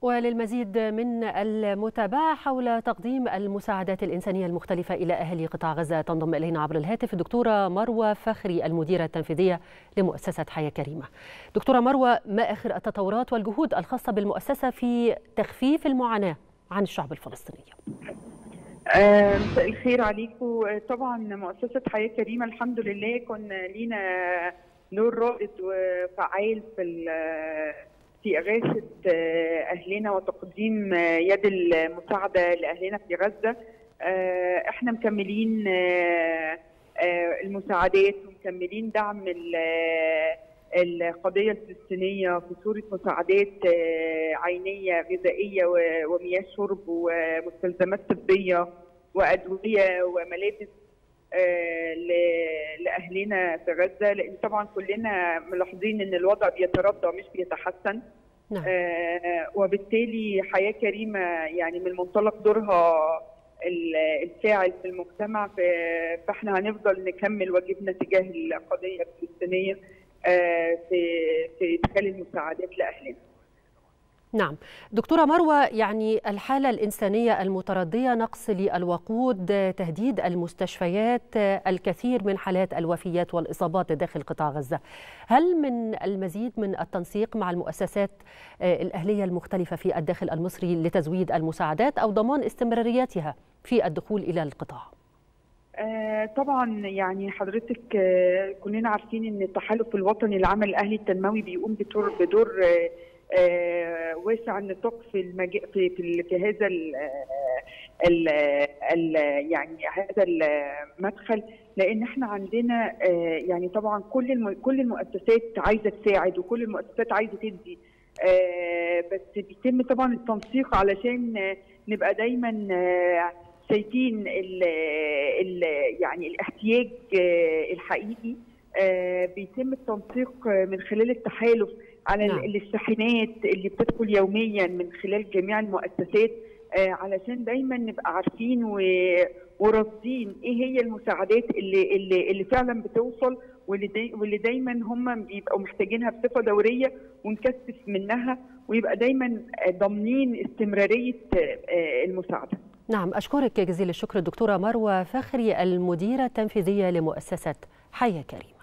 وللمزيد من المتابعة حول تقديم المساعدات الإنسانية المختلفة إلى أهل قطاع غزة تنضم إلينا عبر الهاتف الدكتورة مروة فخري المديرة التنفيذية لمؤسسة حياة كريمة دكتورة مروة ما آخر التطورات والجهود الخاصة بالمؤسسة في تخفيف المعاناة عن الشعب الفلسطيني مساء الخير عليكم طبعا مؤسسة حياة كريمة الحمد لله كنا لينا دور رائد وفعال في في إغاثة أهلنا وتقديم يد المساعدة لأهلنا في غزة احنا مكملين المساعدات ومكملين دعم القضية الفلسطينية في صورة مساعدات عينية غذائية ومياه شرب ومستلزمات طبية وأدوية وملابس لاهلنا في غزه لان طبعا كلنا ملاحظين ان الوضع بيتردى مش بيتحسن نعم. آه وبالتالي حياه كريمه يعني من منطلق دورها الفاعل في المجتمع فاحنا هنفضل نكمل واجبنا تجاه القضيه الفلسطينيه آه في في ادخال المساعدات لاهلنا. نعم دكتورة مروة يعني الحالة الإنسانية المتردية نقص للوقود تهديد المستشفيات الكثير من حالات الوفيات والإصابات داخل قطاع غزة هل من المزيد من التنسيق مع المؤسسات الأهلية المختلفة في الداخل المصري لتزويد المساعدات أو ضمان استمراريتها في الدخول إلى القطاع؟ آه طبعا يعني حضرتك آه كلنا عارفين ان التحالف الوطني للعمل الاهلي التنموي بيقوم بدور بدور آه آه واسع النطاق في المج... في في, في هذا ال ال ال يعني هذا المدخل لان احنا عندنا آه يعني طبعا كل الم... كل المؤسسات عايزه تساعد وكل المؤسسات عايزه تدي آه بس بيتم طبعا التنسيق علشان نبقى دايما شايفين ال... ال... يعني الاحتياج الحقيقي بيتم التنسيق من خلال التحالف على نعم. الشاحنات اللي بتدخل يوميا من خلال جميع المؤسسات آه علشان دايما نبقى عارفين وراصدين ايه هي المساعدات اللي اللي, اللي فعلا بتوصل واللي, داي واللي دايما هم بيبقوا محتاجينها بصفه دوريه ونكثف منها ويبقى دايما ضامنين استمراريه آه المساعده. نعم اشكرك جزيل الشكر الدكتوره مروه فخري المديره التنفيذيه لمؤسسه حياه كريمه.